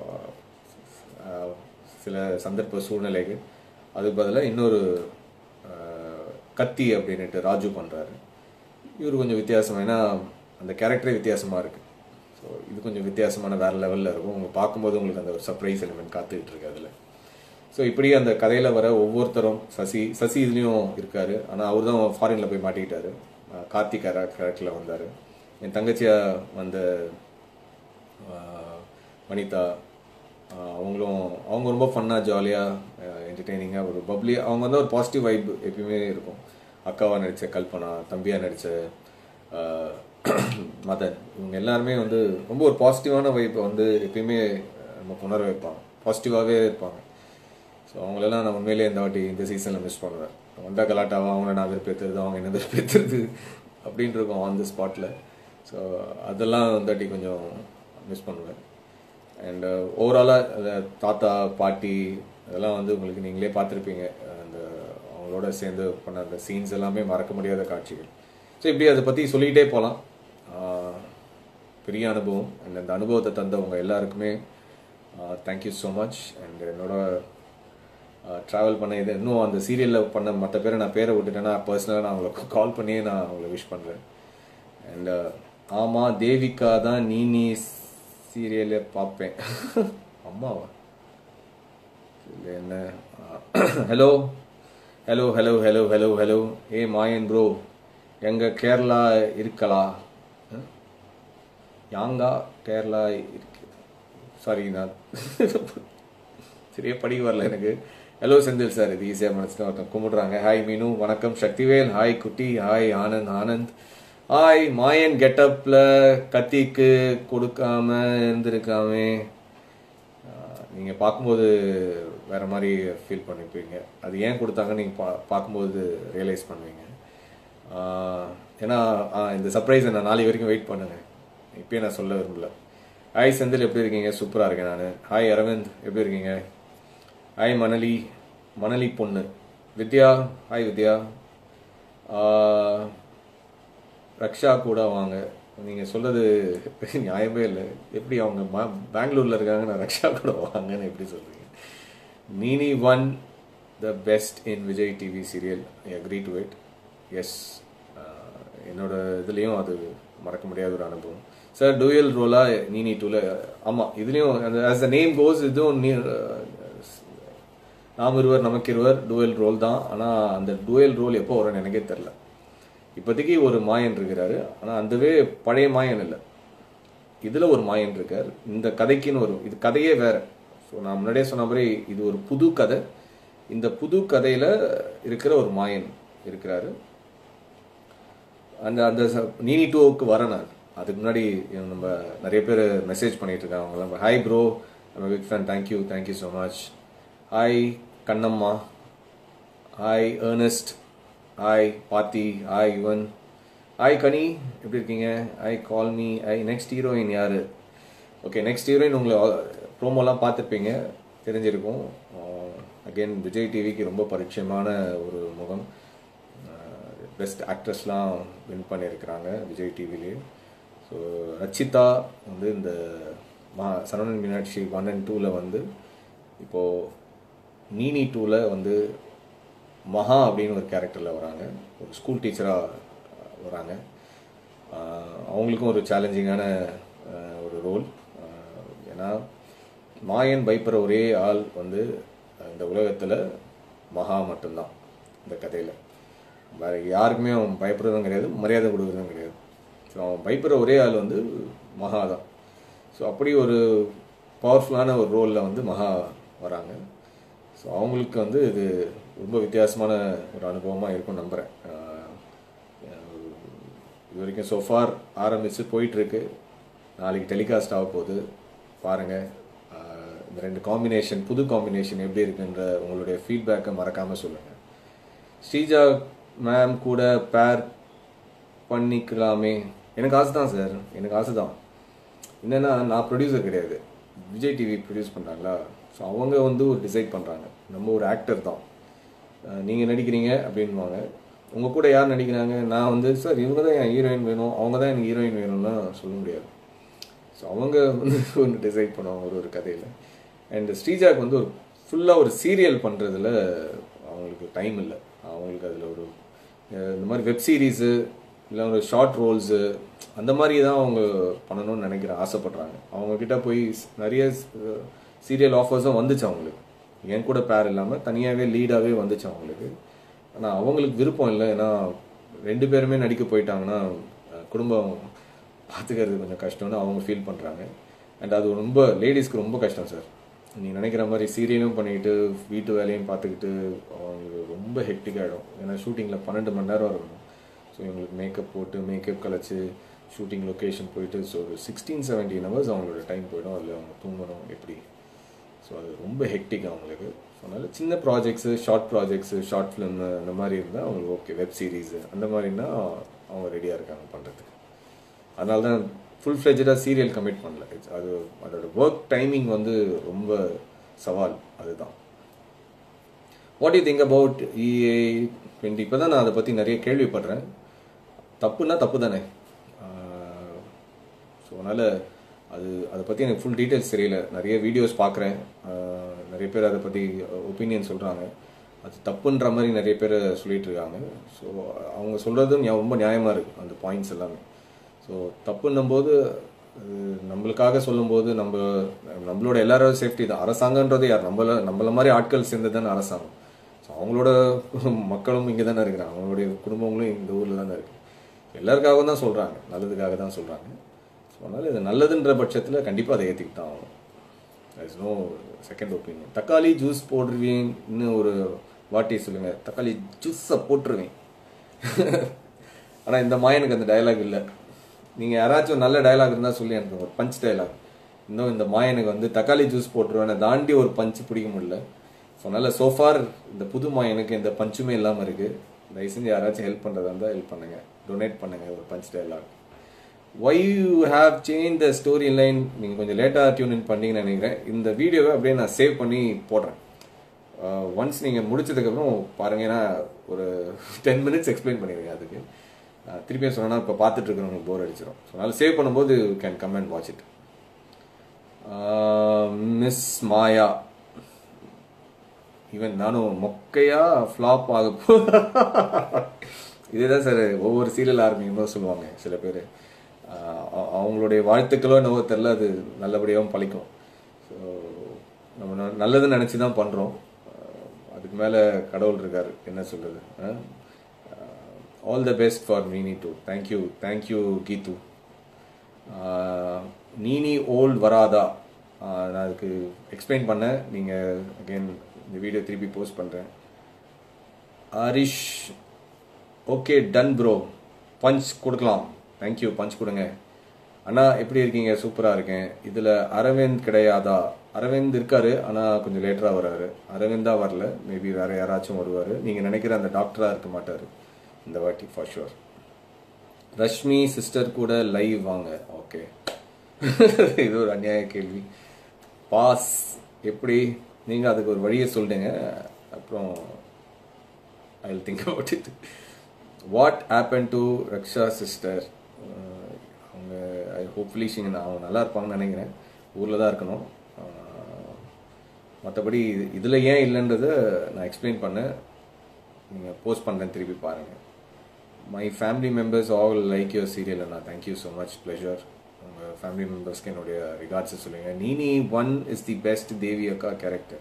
சில சந்தர்ப்ப சூழ்நிலைகள் அதுக்கு பதிலாக இன்னொரு ஆஹ், கத்தி அப்படின்னுட்டு ராஜு பண்ணுறாரு இவர் கொஞ்சம் வித்தியாசம் ஏன்னா அந்த கேரக்டரே வித்தியாசமாக இருக்குது ஸோ இது கொஞ்சம் வித்தியாசமான வேறு லெவலில் இருக்கும் உங்க பார்க்கும்போது உங்களுக்கு அந்த ஒரு சர்ப்ரைஸ் எலிமெண்ட் காத்துக்கிட்டு இருக்கு அதில் ஸோ இப்படி அந்த கதையில் வர ஒவ்வொருத்தரும் சசி சசி இதுலேயும் இருக்காரு ஆனால் அவர் தான் ஃபாரினில் போய் மாட்டிக்கிட்டாரு ஆஹ், கார்த்திக் கேரக்டரில் வந்தார் என் தங்கச்சியாக வந்த ஆஹ், வனிதா ஆஹ், அவங்களும் அவங்க ரொம்ப ஃபன்னாக ஜாலியாக என்டர்டெய்னிங்காக ஒரு பப்ளி அவங்க வந்து ஒரு பாசிட்டிவ் வைப் எப்பயுமே இருக்கும் அக்காவாக நடித்த கல்பனா தம்பியாக நடித்த மதன் இவங்க எல்லாருமே வந்து ரொம்ப ஒரு பாசிட்டிவான வைப்பை வந்து எப்பயுமே நமக்கு உணர வைப்பாங்க பாசிட்டிவாகவே இருப்பாங்க ஸோ அவங்களெல்லாம் நான் உண்மையிலேயே இந்த வாட்டி இந்த சீசனில் மிஸ் பண்ணுவேன் வந்தா கலாட்டாவா அவங்கள நான் வெறுப்பேற்றுறது அவங்க என்ன வெறுப்பேற்றுறது அப்படின்ட்டு இருக்கும் ஆன் த ஸ்பாட்டில் ஸோ அதெல்லாம் இந்த வாட்டி கொஞ்சம் மிஸ் பண்ணுவேன் அண்ட் ஓவராலாக தாத்தா பாட்டி அதெல்லாம் வந்து உங்களுக்கு நீங்களே பார்த்துருப்பீங்க அந்த அவங்களோட சேர்ந்து பண்ண அந்த சீன்ஸ் எல்லாமே மறக்க முடியாத காட்சிகள் ஸோ இப்படி அதை பற்றி சொல்லிக்கிட்டே போகலாம் பெரிய அனுபவம் அண்ட் அந்த அனுபவத்தை தந்தவங்க எல்லாருக்குமே தேங்க்யூ ஸோ மச் அண்ட் என்னோட ட்ராவல் பண்ண இது இன்னும் அந்த சீரியலில் பண்ண மற்ற பேரை நான் பேரை விட்டுட்டேன்னா பர்சனலாக நான் அவங்களுக்கு கால் பண்ணியே நான் அவங்கள விஷ் பண்ணுறேன் அண்ட் ஆமாம் தேவிகா தான் நீ நீ சீரியலே பார்ப்பேன் அம்மாவா இல்லை என்ன hello hello hello hello hello hello ஏ மாயன் ப்ரோ எங்க கேரளா இருக்கலா அஹ்? யாங்கா கேரளா இருக்கு சாரி நான் சரியா படிக்க வரல எனக்கு ஹலோ செந்தில் சார் இது ஈஸியாக மனசில் ஒருத்தன் கும்பிடுறாங்க ஹாய் மீனு வணக்கம் Sakthivel hi Kutty hi Anand Anand hi Maayan கெட்டப்பில் கத்திக்கு கொடுக்காம இருந்திருக்காமே ஆஹ் நீங்க பார்க்கும்போது வேற மாதிரி ஃபீல் பண்ணிப்பீங்க அது ஏன் கொடுத்தாங்க நீங்க பா பார்க்கும்போது ரியலைஸ் பண்ணுவீங்க ஆஹ் ஏன்னா ஆஹ் இந்த சர்ப்ரைஸை நான் நாளை வரைக்கும் வெயிட் பண்ணுங்க இப்பயே நான் சொல்ல விரும்பல ஹாய் செந்தில் எப்படி இருக்கீங்க சூப்பராக இருக்கேன் நான் ஹாய் அரவிந்த் எப்படி இருக்கீங்க ஹாய் மணலி மணலி பொண்ணு வித்யா ஹாய் வித்யா ஆஹ் ரக்ஷா கூட வாங்க நீங்க சொல்றது நியாயமே இல்லை எப்படி அவங்க ம- பெங்களூர்ல இருக்காங்க நான் ரக்ஷா கூட வாங்கன்னு எப்படி சொல்றீங்க நீனி one the best in Vijay TV serial I agree to it yes என்னோட இதுலேயும் அது மறக்க முடியாத ஒரு அனுபவம் சார் டூயல் ரோலா நீனி டூல ஆமாம் இதுலேயும் அந்த ஆஸ் த நேம் கோஸ் இதுவும் நீ நாம் இருவர் நமக்கு இருவர் டூயல் ரோல் தான் ஆனால் அந்த டூயல் ரோல் எப்போ வரும்னு எனக்கே தெரில இப்போதைக்கு ஒரு மாயன் இருக்கிறாரு ஆனால் அந்தவே பழைய மாயன் இல்லை இதில் ஒரு மாயன் இருக்கார் இந்த கதைக்குன்னு ஒரு இது கதையே வேற ஸோ நான் முன்னாடியே சொன்ன மாதிரி இது ஒரு புது கதை இந்த புது கதையில் இருக்கிற ஒரு மாயன் இருக்கிறாரு அந்த அந்த ச- நீனி டூவுக்கு வரேன் நான் அதுக்கு முன்னாடி நம்ம நிறைய பேர் மெசேஜ் பண்ணிட்டு இருக்காங்க அவங்களாம் ஹாய் ப்ரோ நம்ம big fan thank you thank you so much hi Kannamma hi Ernest hi Pathi hi Yuvan hi Kani எப்படி இருக்கீங்க hi call me hi next heroine யார் ஓகே நெக்ஸ்ட் ஹீரோயின் உங்களை ப்ரோமோலாம் பார்த்துருப்பீங்க தெரிஞ்சிருக்கும் அகெயின் விஜய் டிவிக்கு ரொம்ப பரிச்சயமான ஒரு முகம் பெஸ்ட் ஆக்ட்ரஸ்லாம் வின் பண்ணியிருக்கிறாங்க விஜய் டிவிலே ஸோ ரச்சிதா வந்து இந்த மா சரவணன் மீனாட்சி ஒன் அண்ட் டூவில் வந்து இப்போது நீனி டூவில் வந்து மகா அப்படின்னு ஒரு கேரக்டரில் வராங்க ஒரு ஸ்கூல் டீச்சராக வராங்க ஆஹ் அவங்களுக்கும் ஒரு சேலஞ்சிங்கான ஆஹ் ஒரு ரோல் ஏன்னா மாயன் பயப்படுற ஒரே ஆள் வந்து இந்த உலகத்தில் மகா மட்டும்தான் இந்த கதையில் வேற யாருக்குமே அவன் பயப்படுறதும் கிடையாது மரியாதை கொடுக்குறதும் கிடையாது ஸோ அவன் பயப்படுற ஒரே ஆள் வந்து மகா தான் ஸோ அப்படி ஒரு பவர்ஃபுல்லான ஒரு ரோலில் வந்து மகா வராங்க ஸோ அவங்களுக்கு வந்து இது ரொம்ப வித்தியாசமான ஒரு அனுபவமாக இருக்கும் நம்புகிறேன் இது வரைக்கும் சோஃபார் ஆரம்பித்து போயிட்டுருக்கு நாளைக்கு டெலிகாஸ்ட் ஆக போகுது பாருங்கள் இந்த ரெண்டு காம்பினேஷன் புது காம்பினேஷன் எப்படி இருக்குன்ற உங்களுடைய ஃபீட்பேக்கை மறக்காமல் சொல்லுங்கள் ஸ்ரீஜா மேம் கூட பேர் பண்ணிக்கலாமே எனக்கு ஆசை தான் சார் எனக்கு ஆசை தான் என்னென்னா நான் ப்ரொடியூசர் கிடையாது விஜய் டிவி ப்ரொடியூஸ் பண்ணுறாங்களா ஸோ அவங்க வந்து ஒரு டிசைட் பண்ணுறாங்க நம்ம ஒரு ஆக்டர் தான் நீங்கள் நடிக்கிறீங்க அப்படின்வாங்க உங்கள் கூட யார் நடிக்கிறாங்க நான் வந்து சார் இவங்க தான் என் ஹீரோயின் வேணும் அவங்க தான் எனக்கு ஹீரோயின் வேணும்னா சொல்ல முடியாது ஸோ அவங்க வந்து ஒன்று டிசைட் பண்ணுவாங்க ஒரு ஒரு கதையில் அண்ட் ஸ்ரீஜாக்கு வந்து ஒரு ஃபுல்லாக ஒரு சீரியல் பண்ணுறதுல அவங்களுக்கு டைம் இல்லை அவங்களுக்கு அதில் ஒரு அஹ், இந்த மாதிரி வெப் சீரிஸு இல்லை ஒரு ஷார்ட் ரோல்ஸு அந்த மாதிரி தான் அவங்க பண்ணணும்னு நினைக்கிற ஆசைப்படுறாங்க அவங்க கிட்ட போய் ஸ்- நிறைய சீரியல் ஆஃபர்ஸும் வந்துச்சு அவங்களுக்கு என் கூட பேர் இல்லாமல் தனியாகவே லீடாகவே வந்துச்சு அவங்களுக்கு ஆனால் அவங்களுக்கு விருப்பம் இல்லை ஏன்னா ரெண்டு பேருமே நடிக்க போயிட்டாங்கன்னா அஹ், குடும்பம் பார்த்துக்கிறது கொஞ்சம் கஷ்டம்னு அவங்க ஃபீல் பண்ணுறாங்க அண்ட் அது ரொம்ப லேடிஸ்க்கு ரொம்ப கஷ்டம் சார் நீ நினைக்கிற மாதிரி சீரியலும் பண்ணிக்கிட்டு வீட்டு வேலையும் பார்த்துக்கிட்டு அவங்களுக்கு ரொம்ப ஹெக்டிக் ஆகிடும் ஏன்னா ஷூட்டிங்கில் பன்னெண்டு மணி நேரம் இருக்கணும் ஸோ இவங்களுக்கு மேக்கப் போட்டு மேக்கப் கலைச்சு ஷூட்டிங் லொக்கேஷன் போயிட்டு ஸோ ஒரு சிக்ஸ்டீன் செவன்டீன் ஹவர்ஸ் அவங்களோட டைம் போயிடும் அதில் அவங்க தூங்கணும் எப்படி ஸோ அது ரொம்ப ஹெக்டிக் அவங்களுக்கு ஸோ அதனால சின்ன projects short projects short film அந்த மாதிரி இருந்தால் அவங்களுக்கு ஓகே வெப் சீரிஸு அந்த மாதிரினா அவங்க ரெடியாக இருக்காங்க பண்ணுறதுக்கு அதனால தான் ஃபுல் ஃப்ளெஜாக சீரியல் கமிட் பண்ணல It's- அது அதோட ஒர்க் டைமிங் வந்து ரொம்ப சவால் அதுதான் வாட் யூ திங்க் அபவுட் இஏ டுவெண்ட்டி இப்போ தான் நான் அதை பற்றி நிறைய கேள்விப்படுறேன் தப்புன்னா தப்பு தானே ஸோ அதனால் அது அதை பற்றி எனக்கு ஃபுல் டீட்டெயில்ஸ் தெரியல நிறைய வீடியோஸ் பார்க்குறேன் நிறைய பேர் அதை பற்றி ஒப்பீனியன் சொல்கிறாங்க அது தப்புன்ற மாதிரி நிறைய பேர் சொல்லிட்டு இருக்காங்க ஸோ அவங்க சொல்கிறதும் ரொம்ப நியாயமாக இருக்குது அந்த பாயிண்ட்ஸ் எல்லாமே ஸோ தப்புன்னும்போது அது நம்மளுக்காக சொல்லும்போது நம்ம நம்மளோட எல்லாரோட சேஃப்டி தான் அரசாங்கன்றது யார் நம்மள நம்மள மாதிரி ஆட்கள் சேர்ந்தது தானே அரசாங்கம் ஸோ அவங்களோட மக்களும் இங்கே தானே இருக்கிறாங்க அவங்களுடைய குடும்பங்களும் இந்த ஊரில் தானே இருக்கு எல்லாருக்காகவும் தான் சொல்கிறாங்க நல்லதுக்காக தான் சொல்கிறாங்க ஸோ அதனால் இது நல்லதுன்ற பட்சத்தில் கண்டிப்பாக அதை ஏற்றிக்கிட்டு தான் ஆகணும் இஸ் நோ செகண்ட் ஒப்பீனியன் தக்காளி ஜூஸ் போடுருவீன்னு ஒரு வாட்டி சொல்லுங்க தக்காளி ஜூஸை போட்டுருவேன் ஆனால் இந்த மாயனுக்கு அந்த டயலாக் இல்லை நீங்கள் யாராச்சும் நல்ல டயலாக் இருந்தால் சொல்லி அனுப்புங்க ஒரு பஞ்ச் டயலாக் இன்னும் இந்த மாயனுக்கு வந்து தக்காளி ஜூஸ் போட்டுருவேன் தாண்டி ஒரு பஞ்ச் பிடிக்க முடியல ஸோ அதனால் சோஃபார் இந்த புது மாயனுக்கு எந்த பஞ்சுமே இல்லாமல் இருக்குது தயவு செஞ்சு யாராச்சும் ஹெல்ப் பண்ணுறதா இருந்தால் ஹெல்ப் பண்ணுங்கள் டொனேட் பண்ணுங்கள் ஒரு punch dialogue why you have change the story line நீங்கள் கொஞ்சம் லேட்டாக டியூன் இன் பண்ணீங்கன்னு நினைக்கிறேன் இந்த வீடியோவை அப்படியே நான் சேவ் பண்ணி போடுறேன் ஒன்ஸ் நீங்கள் முடிச்சதுக்கப்புறம் பாருங்க ஏன்னா ஒரு டென் மினிட்ஸ் எக்ஸ்பிளைன் பண்ணிடுங்க அதுக்கு அஹ் திருப்பியும் சொன்னா இப்போ பார்த்துட்டு இருக்கிறவங்களுக்கு போர் அடிச்சிடும் ஸோ அதனால் சேவ் பண்ணும்போது can come and watch it miss Maya even நானும் மொக்கையா ஃப்ளாப் ஆக போ இதுதான் சார் ஒவ்வொரு சீரியல் ஆரம்பிக்கும் போது சொல்லுவாங்க சில பேர் அவங்களுடைய வாழ்த்துக்களோ என்னவோ தெரில அது நல்லபடியாகவும் பழிக்கும் ஸோ நம்ம ந- நல்லதுன்னு நினச்சி தான் பண்ணுறோம் அதுக்கு மேலே கடவுள் இருக்கார் என்ன சொல்கிறது ஆல் த பெஸ்ட் ஃபார் மீனி two thank you thank you Keethu ah நீனி volt வராதா ஆஹ் நான் அதுக்கு எக்ஸ்பிளைன் பண்ணேன் நீங்கள் அகைன் இந்த வீடியோ திருப்பி போஸ்ட் பண்ணுறேன் Harish okay done bro punch கொடுக்கலாம் தேங்க்யூ பஞ்ச் கொடுங்க அண்ணா எப்படி இருக்கீங்க சூப்பராக இருக்கேன் இதில் அரவிந்த் கிடையாதா அரவிந்த் இருக்காரு ஆனால் கொஞ்சம் லேட்டராக வராரு அரவிந்தா வரல மேபி வேற யாராச்சும் வருவார் நீங்கள் நினைக்கிற அந்த டாக்டராக இருக்க மாட்டார் இந்த வாட்டி ஃபார் ஷுவர் ரஷ்மி சிஸ்டர் கூட லைவ் வாங்க ஓகே இது ஒரு அநியாய கேள்வி பாஸ் எப்படி நீங்கள் அதுக்கு ஒரு வழியை சொல்லிடுங்க அப்புறம் I will think about it what happen to Raksha sister அவங்க ஐ ஹோப்ஃபுல்லி ஷிங் அவங்க நல்லா இருப்பாங்கன்னு நினைக்கிறேன் ஊரில் தான் இருக்கணும் மற்றபடி இதில் ஏன் இல்லைன்றதை நான் எக்ஸ்பிளைன் பண்ணேன் நீங்கள் போஸ்ட் பண்ணுறேன் திருப்பி பாருங்கள் my family members all like your serial அண்ணா தேங்க்யூ ஸோ மச் ப்ளஷர் உங்கள் ஃபேமிலி மெம்பர்ஸ்க்கு என்னுடைய ரிகார்ட்ஸை சொல்லுங்கள் Neeni one is the best Devi அக்கா கேரக்டர்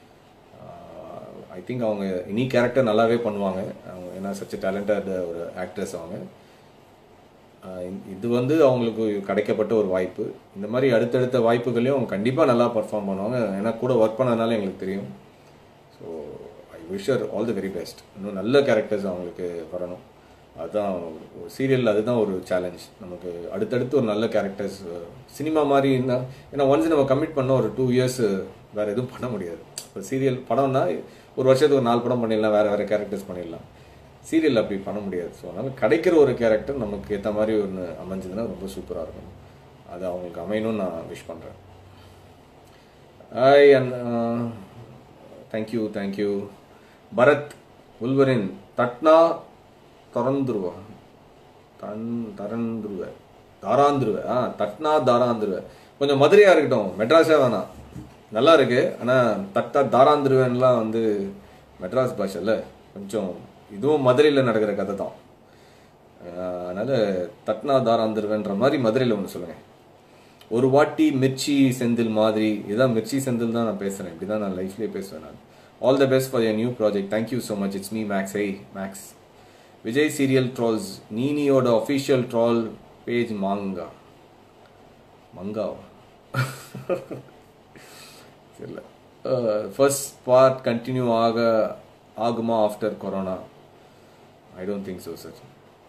ஐ திங்க் அவங்க இனி கேரக்டர் நல்லாவே பண்ணுவாங்க அவங்க ஏன்னா சச் டேலண்டட் ஒரு ஆக்ட்ரஸ் அவங்க ஆஹ் இது வந்து அவங்களுக்கு கிடைக்கப்பட்ட ஒரு வாய்ப்பு இந்த மாதிரி அடுத்தடுத்த வாய்ப்புகளையும் அவங்க கண்டிப்பாக நல்லா பர்ஃபார்ம் பண்ணுவாங்க ஏன்னா கூட ஒர்க் பண்ணதுனால எங்களுக்கு தெரியும் so I wish her all the very best இன்னும் நல்ல கேரக்டர்ஸ் அவங்களுக்கு வரணும் அதுதான் சீரியல் அதுதான் ஒரு சேலஞ்ச் நமக்கு அடுத்தடுத்து ஒரு நல்ல கேரக்டர்ஸ் சினிமா மாதிரி இருந்தால் ஏன்னா ஒன்ஸ் நம்ம கமிட் பண்ண ஒரு டூ இயர்ஸ் வேறு எதுவும் பண்ண முடியாது இப்போ சீரியல் படம்னா ஒரு வருஷத்துக்கு ஒரு நாலு படம் பண்ணிடலாம் வேறு வேறு கேரக்டர்ஸ் பண்ணிடலாம் சீரியல் அப்படி பண்ண முடியாது ஸோ அதனால் கிடைக்கிற ஒரு கேரக்டர் நமக்கு ஏற்ற மாதிரி ஒன்று அமைஞ்சதுன்னா ரொம்ப சூப்பராக இருக்கும் அது அவங்களுக்கு அமையணும்னு நான் விஷ் பண்ணுறேன் hi and thank you thank you Bharath உல்வரின் தட்னா திறந்துருவா தன் தரந்துருவ தாராந்துருவ ஆ தட்னா தாராந்துருவ கொஞ்சம் மதுரையாக இருக்கட்டும் மெட்ராஸே வேணாம் நல்லா இருக்கு ஆனால் தட்டா தாராந்துருவன்லாம் வந்து மெட்ராஸ் பாஷையில் கொஞ்சம் இதுவும் மதுரையில் நடக்கிற கதை தான் ஆஹ் அதனால தட்னா தாராந்துருவன்ற மாதிரி மதுரையில் ஒன்று சொல்லுங்க ஒரு வாட்டி மிர்ச்சி செந்தில் மாதிரி இதான் மிர்ச்சி செந்தில் தான் நான் பேசுகிறேன் இப்படி தான் நான் லைஃப்லேயே பேசுவேன் நான் all the best for your new project thank you so much it's me Max I Max Vijay serial trolls நீனியோட அஃபிஷியல் ட்ரால் பேஜ் மாங்கா மங்காவா தெரியல ஃபர்ஸ்ட் பார்ட் கண்டினியூ ஆக ஆகுமா after corona I don't think so sir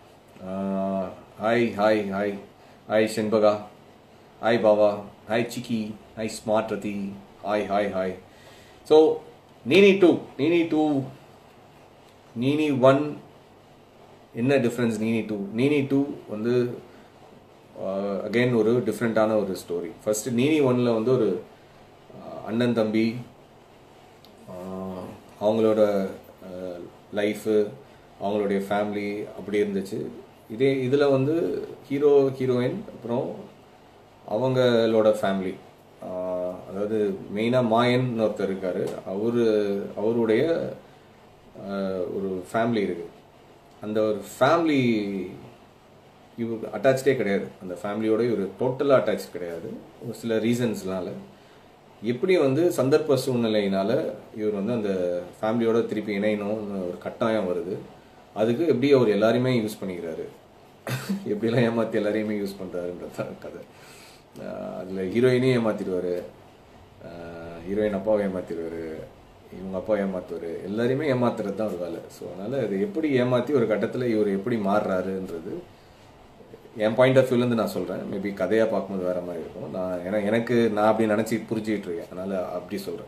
hi hi hi hi Senbaga hi Bava hi Chikki hi smart Rathi hi hi hi so Neeni two Neeni two Neeni one என்ன difference Neeni two Neeni two வந்து again ஒரு டிஃப்ரெண்ட்டான ஒரு ஸ்டோரி ஃபர்ஸ்ட் நீனி ஒன்ல வந்து ஒரு அஹ், அண்ணன் தம்பி அஹ், அவங்களோட லைஃபு அவங்களுடைய ஃபேமிலி அப்படி இருந்துச்சு இதே இதில் வந்து ஹீரோ ஹீரோயின் அப்புறம் அவங்களோட ஃபேமிலி அதாவது மெயினாக மாயன் ஒருத்தர் இருக்காரு அவரு அவருடைய அஹ், ஒரு ஃபேமிலி இருக்கு அந்த ஒரு ஃபேமிலி இவர் அட்டாச்சே கிடையாது அந்த ஃபேமிலியோட இவர் டோட்டலாக அட்டாச் கிடையாது ஒரு சில ரீசன்ஸ்னால எப்படி வந்து சந்தர்ப்ப சூழ்நிலையினால இவர் வந்து அந்த ஃபேமிலியோட திருப்பி இணையணும்னு ஒரு கட்டாயம் வருது அதுக்கு எப்படி அவர் எல்லாரையுமே யூஸ் பண்ணிக்கிறாரு எப்படிலாம் ஏமாற்றி எல்லாரையுமே யூஸ் பண்ணுறாருன்றது தான் கதை அதில் ஹீரோயினையும் ஏமாத்திடுவார் ஹீரோயின் அப்பாவை ஏமாத்திடுவார் இவங்க அப்பா ஏமாத்துவார் எல்லாரையுமே ஏமாத்துறது தான் ஒரு வேலை ஸோ அதனால் அது எப்படி ஏமாற்றி ஒரு கட்டத்தில் இவர் எப்படி மாறுறாருன்றது என் பாயிண்ட் ஆஃப் வியூலேருந்து நான் சொல்கிறேன் மேபி கதையாக பார்க்கும்போது வேறு மாதிரி இருக்கும் நான் ஏன்னா எனக்கு நான் அப்படி நினச்சி புரிஞ்சுக்கிட்டு இருக்கேன் அதனால் அப்படி சொல்கிறேன்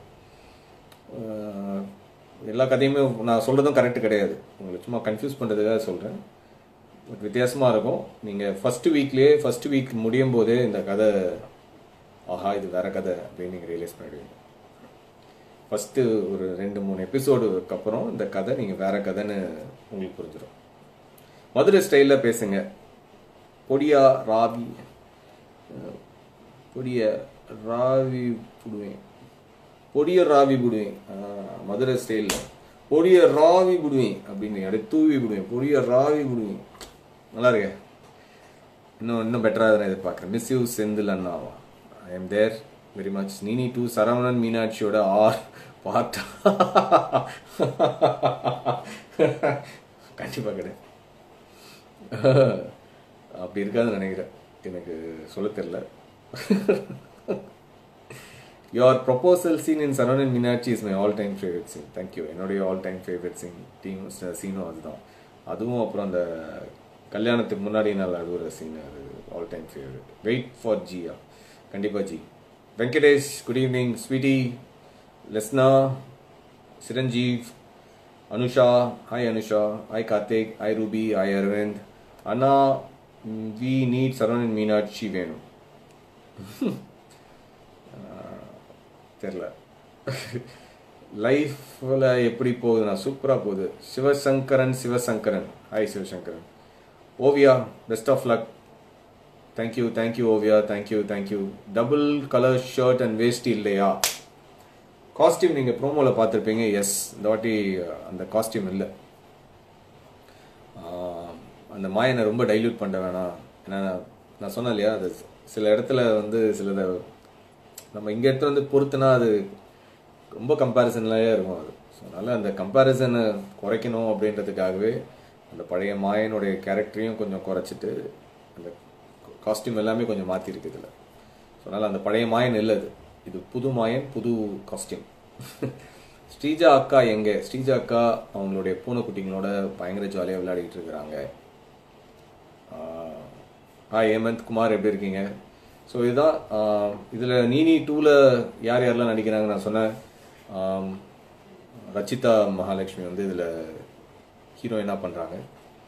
எல்லா கதையுமே நான் சொல்கிறதும் கரெக்ட் கிடையாது உங்களுக்கு சும்மா கன்ஃபியூஸ் பண்ணுறதுக்காக சொல்கிறேன் பட் வித்தியாசமாக இருக்கும் நீங்கள் ஃபஸ்ட்டு வீக்லேயே ஃபஸ்ட்டு வீக் முடியும் போதே இந்த கதை ஆஹா இது வேற கதை அப்படின்னு நீங்கள் ரியலைஸ் பண்ணிடுவீங்க ஃபஸ்ட்டு ஒரு ரெண்டு மூணு எபிசோடுக்கு அப்புறம் இந்த கதை நீங்கள் வேற கதைன்னு உங்களுக்கு புரிஞ்சிடும் மதுரை ஸ்டைலில் பேசுங்க பொடியா ராவி அஹ், பொடிய ராவி புடுவேன் பொடிய ராவி புடுவேன் அஹ், மதுரை ஸ்டைலில் பொடிய ராவி புடுவேன் அப்படின்னு அப்படியே தூவி விடுவேன் பொடிய ராவி புடுவேன் நல்லா இருக்கே இன்னும் இன்னும் பெட்டராக தான் எதிர்பார்க்குறேன் மிஸ் யூ செந்தில் அண்ணாவா I am there very much Neeni two Saravanan மீனாட்சியோட ஆர் பார்ட்டா கண்டிப்பாக கிடையாது அப்படி இருக்காதுன்னு நினைக்கிறேன் எனக்கு சொல்ல தெரியல your proposal scene in Saravanan Meenakshi is my all time favourite scene thank you என்னுடைய all time favourite scene team சீனும் அதுதான் அதுவும் அப்புறம் அந்த கல்யாணத்துக்கு முன்னாடி நாள் அழுகுற சீன் அது all time favourite wait for Jiya கண்டிப்பாக G Venkatesh good evening sweety Lesna Chiranjeev Anusha hi Anusha hi Karthik hi Ruby hi Aravind அண்ணா வி நீட் சரவணன் மீனாட்சி வேணும் தெரில லைஃப்பில் எப்படி போகுதுண்ணா சூப்பராக போகுது Sivasankaran Sivasankaran hi Sivasankaran Oviya best of luck thank you thank you Oviya thank you thank you double colour shirt and veshti இல்லையா காஸ்டியூம் நீங்கள் ப்ரோமோவில் பார்த்துருப்பீங்க எஸ் இந்த வாட்டி அந்த காஸ்டியூம் இல்லை ஆஹ் அந்த மாயனை ரொம்ப டைல்யூட் பண்ண வேணாம் ஏன்னா நான் சொன்னேன் இல்லையா அது சில இடத்துல வந்து சிலத நம்ம இங்கே இடத்துல வந்து பொறுத்துனா அது ரொம்ப கம்பேரிசன்லேயே இருக்கும் அது ஸோ அதனால் அந்த கம்பேரிசனை குறைக்கணும் அப்படின்றதுக்காகவே அந்த பழைய மாயனுடைய கேரக்டரையும் கொஞ்சம் குறைச்சிட்டு அந்த காஸ்டியூம் எல்லாமே கொஞ்சம் மாற்றிருக்கு இதில் ஸோ அதனால் அந்த பழைய மாயன் இல்லை அது இது புது மாயன் புது காஸ்டியூம் ஸ்ரீஜா அக்கா எங்க ஸ்ரீஜா அக்கா அவங்களுடைய பூனைக்குட்டிங்களோட பயங்கர ஜாலியாக விளையாடிட்டு இருக்கிறாங்க ஹாய் ஹேமந்த் குமார் எப்படி இருக்கீங்க ஸோ இதுதான் இதில் நீனி டூவில் யார் யாரெல்லாம் நடிக்கிறாங்க நான் சொன்னேன் ஆம், ரச்சிதா மகாலட்சுமி வந்து இதில் ஹீரோயினாக பண்ணுறாங்க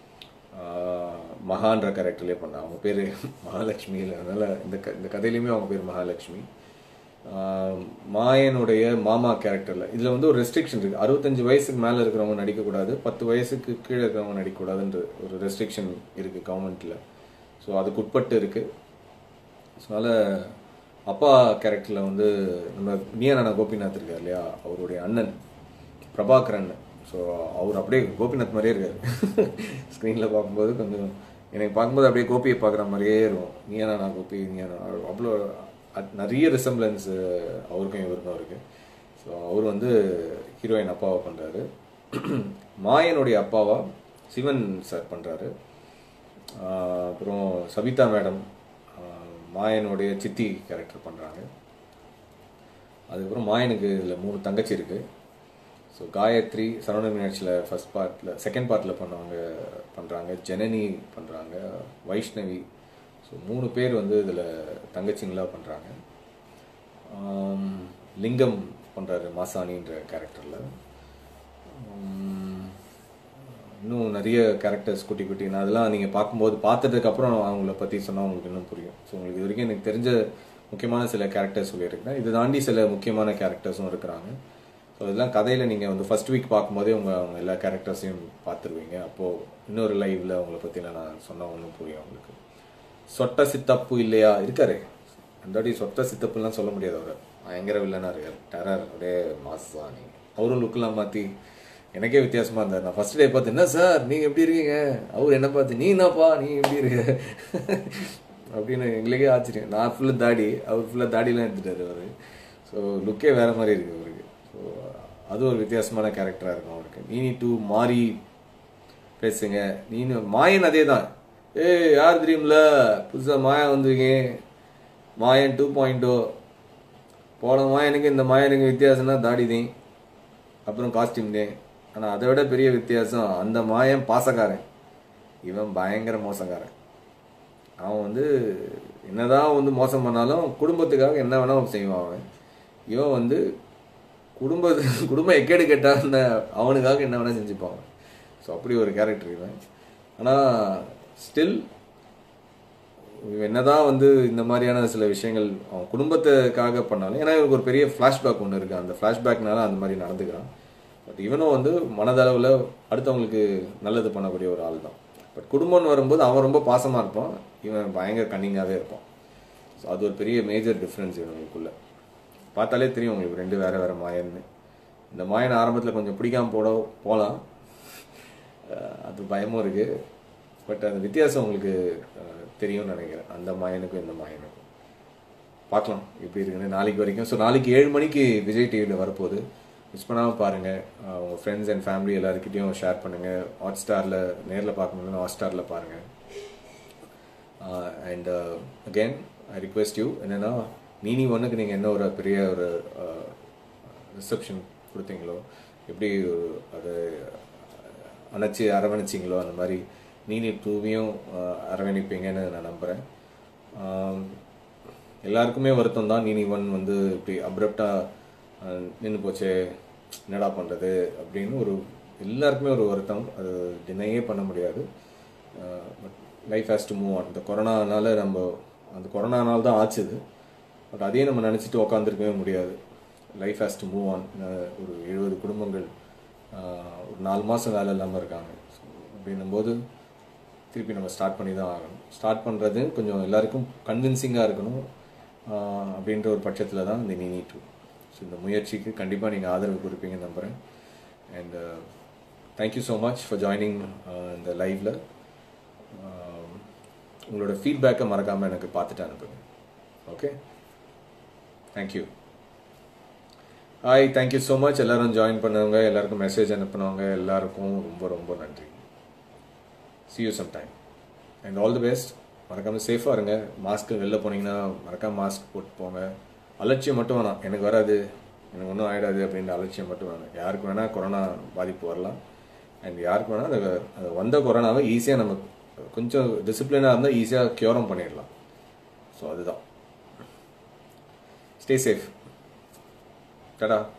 மகான்ற கேரக்டர்லேயே பண்ணாங்க அவங்க பேர் மகாலட்சுமி இல்லை அதனால் இந்த க இந்த கதையிலையுமே அவங்க பேர் மகாலட்சுமி ஆஹ் மாயனுடைய மாமா கேரக்டரில் இதில் வந்து ஒரு ரெஸ்ட்ரிக்ஷன் இருக்குது அறுபத்தஞ்சு வயசுக்கு மேலே இருக்கிறவங்க நடிக்கக்கூடாது பத்து வயசுக்கு கீழே இருக்கிறவங்க நடிக்கக்கூடாதுன்ற ஒரு ரெஸ்ட்ரிக்ஷன் இருக்குது கவர்மெண்ட்டில் ஸோ அதுக்கு உட்பட்டு இருக்குது ஸோ அதனால் அப்பா கேரக்டரில் வந்து நம்ம நியனான கோபிநாத் இருக்கார் இல்லையா அவருடைய அண்ணன் பிரபாகரன் ஸோ அவர் அப்படியே கோபிநாத் மாதிரியே இருக்கார் ஸ்க்ரீனில் பார்க்கும்போது கொஞ்சம் எனக்கு பார்க்கும்போது அப்படியே கோபியை பார்க்குற மாதிரியே இருக்கும் நீயானா நான் கோபி நீயானா அவ்வளோ அத்- நிறைய ரிசம்பிளன்ஸ் அவருக்கும் இவருக்கும் இருக்குது ஸோ அவர் வந்து ஹீரோயின் அப்பாவை பண்ணுறாரு மாயனுடைய அப்பாவா சிவன் சார் பண்ணுறாரு அப்புறம் சபிதா மேடம் மாயனுடைய சித்தி கேரக்டர் பண்ணுறாங்க அதுக்கப்புறம் மாயனுக்கு இதில் மூணு தங்கச்சி இருக்குது ஸோ காயத்ரி சரவண மீனாட்சியில் ஃபர்ஸ்ட் பார்ட்டில் செகண்ட் பார்ட்டில் பண்ணவங்க பண்ணுறாங்க ஜனனி பண்ணுறாங்க வைஷ்ணவி ஸோ மூணு பேர் வந்து இதில் தங்கச்சிங்களாக பண்ணுறாங்க லிங்கம் பண்ணுறாரு மாசாணின்ற கேரக்டரில் இன்னும் நிறைய கேரக்டர்ஸ் குட்டி குட்டி நான் அதெல்லாம் நீங்கள் பார்க்கும்போது பார்த்ததுக்கு அப்புறம் அவங்கள பற்றி சொன்னால் உங்களுக்கு இன்னும் புரியும் ஸோ உங்களுக்கு இது வரைக்கும் எனக்கு தெரிஞ்ச முக்கியமான சில கேரக்டர்ஸ் சொல்லியிருக்கேன் இது தாண்டி சில முக்கியமான கேரக்டர்ஸும் இருக்கிறாங்க ஸோ இதெல்லாம் கதையில் நீங்கள் வந்து ஃபர்ஸ்ட் வீக் பார்க்கும்போதே உங்கள் அவங்க எல்லா கேரக்டர்ஸையும் பார்த்துருவீங்க அப்போது இன்னொரு லைவில் அவங்கள பற்றிலாம் நான் சொன்னால் ஒன்றும் புரியும் உங்களுக்கு சொட்ட சித்தப்பு இல்லையா இருக்காரு அந்த வாட்டி சொட்ட சித்தப்புலாம் சொல்ல முடியாது அவர் பயங்கர வில்லனாக இருக்கார் டெரர் அப்படியே மாசானி அவரும் லுக்கெல்லாம் மாற்றி எனக்கே வித்தியாசமாக இருந்தார் நான் ஃபர்ஸ்ட் டே பார்த்து என்ன சார் நீங்கள் எப்படி இருக்கீங்க அவர் என்ன பார்த்து நீ என்னப்பா நீ எப்படி இருக்க அப்படின்னு எங்களுக்கே ஆச்சரியம் நான் ஃபுல்லாக தாடி அவர் ஃபுல்லாக தாடிலாம் எடுத்துட்டாரு அவர் ஸோ லுக்கே வேற மாதிரி இருக்கு அவருக்கு ஸோ அது ஒரு வித்தியாசமான கேரக்டராக இருக்கும் அவருக்கு நீ டூ மாறி பேசுங்க நீனு மாயன் அதே தான் ஏய் யார் தெரியும்ல புதுசாக மாயா வந்திருக்கேன் மாயன் டூ பாயிண்ட் போன மாயனுக்கு இந்த மாயனுக்கு வித்தியாசம்னா தாடி தான் அப்புறம் காஸ்டியூம் தான் ஆனால் அதை விட பெரிய வித்தியாசம் அந்த மாயன் பாசக்காரன் இவன் பயங்கர மோசக்காரன் அவன் வந்து என்னதான் வந்து மோசம் பண்ணாலும் குடும்பத்துக்காக என்ன வேணாலும் செய்வான் அவன் இவன் வந்து குடும்ப குடும்பம் எக்கேடு கேட்டா அந்த அவனுக்காக என்ன வேணா செஞ்சுப்பான் ஸோ அப்படி ஒரு கேரக்டர் இவன் ஆனால் ஸ்டில் என்னதான் வந்து இந்த மாதிரியான சில விஷயங்கள் அவன் குடும்பத்துக்காக பண்ணாலும் ஏன்னா இவனுக்கு ஒரு பெரிய ஃப்ளாஷ்பேக் ஒன்று இருக்கு அந்த ஃப்ளாஷ்பேக்னால அந்த மாதிரி நடந்துக்கிறான் பட் இவனும் வந்து மனதளவில் அடுத்தவங்களுக்கு நல்லது பண்ணக்கூடிய ஒரு ஆள் தான் பட் குடும்பம்னு வரும்போது அவன் ரொம்ப பாசமாக இருப்பான் இவன் பயங்கர கன்னிங்காகவே இருப்பான் ஸோ அது ஒரு பெரிய மேஜர் டிஃப்ரென்ஸ் இவங்களுக்குள்ள பார்த்தாலே தெரியும் உங்களுக்கு ரெண்டு வேற வேற மாயன்னு இந்த மாயன் ஆரம்பத்தில் கொஞ்சம் பிடிக்காம போட போகலாம் அஹ் அது பயமும் இருக்கு பட் அந்த வித்தியாசம் உங்களுக்கு அஹ், தெரியும்னு நினைக்கிறேன் அந்த மாயனுக்கும் இந்த மாயனுக்கும் பார்க்கலாம் எப்படி இருக்குன்னு நாளைக்கு வரைக்கும் ஸோ நாளைக்கு ஏழு மணிக்கு விஜய் டிவியில் வரப்போகுது மிஸ் பண்ணாமல் பாருங்கள் உங்கள் ஃப்ரெண்ட்ஸ் அண்ட் ஃபேமிலி எல்லாருக்கிட்டையும் ஷேர் பண்ணுங்கள் ஹாட் ஸ்டாரில் நேரில் பார்க்க முடியலன்னா ஹாட் ஸ்டாரில் பாருங்கள் and again I request you என்னென்னா நீனி ஒன்றுக்கு நீங்கள் என்ன ஒரு பெரிய ஒரு ரிசப்ஷன் கொடுத்தீங்களோ எப்படி ஒரு அதை அணைச்சி அரவணைச்சிங்களோ அந்த மாதிரி நீனி டூவையும் அரவணைப்பீங்கன்னு நான் நம்புகிறேன் எல்லாருக்குமே வருத்தம் தான் நீனி ஒன் வந்து இப்படி அப்ரப்டாக நின்று போச்சே என்னடா பண்ணுறது அப்படின்னு ஒரு எல்லாருக்குமே ஒரு வருத்தம் அது டினையே பண்ண முடியாது but life has to move on இந்த கொரோனானால நம்ம அந்த கொரோனானால தான் ஆச்சுது பட் அதையும் நம்ம நினச்சிட்டு உக்காந்துருக்கவே முடியாது life has to move on ஒரு எழுபது குடும்பங்கள் ஆஹ், ஒரு நாலு மாதம் வேலை இல்லாமல் இருக்காங்க ஸோ அப்படின்னும்போது திருப்பி நம்ம ஸ்டார்ட் பண்ணி தான் ஆகணும் ஸ்டார்ட் பண்ணுறது கொஞ்சம் எல்லாருக்கும் கன்வின்சிங்காக இருக்கணும் ஆஹ், அப்படின்ற ஒரு பட்சத்தில் தான் இந்த நீ நீ டூ ஸோ இந்த முயற்சிக்கு கண்டிப்பாக நீங்கள் ஆதரவு கொடுப்பீங்கன்னு நம்புகிறேன் and thank you so much for joining இந்த லைவில் உங்களோட ஃபீட்பேக்கை மறக்காமல் எனக்கு பார்த்துட்டு அனுப்புங்க okay thank you hi thank you so much எல்லாரும் ஜாயின் பண்ணவங்க எல்லாருக்கும் மெசேஜ் அனுப்புனவங்க எல்லாருக்கும் ரொம்ப ரொம்ப நன்றி see you sometime and all the best மறக்காமல் சேஃபாக இருங்க மாஸ்க்கு வெளில போனீங்கன்னா மறக்காம மாஸ்க் போட்டு போங்க அலட்சியம் மட்டும் வேணாம் எனக்கு வராது எனக்கு ஒன்றும் ஆகிடாது அப்படின்ற அலட்சியம் மட்டும் வேணாம் யாருக்கு வேணால் கொரோனா பாதிப்பு வரலாம் அண்ட் யாருக்கு வேணால் அது அது வந்த கொரோனாவை ஈஸியாக நம்ம கொஞ்சம் டிசிப்ளினாக இருந்தால் ஈஸியாக க்யூரும் பண்ணிடலாம் ஸோ அதுதான் ஸ்டே சேஃப் டடா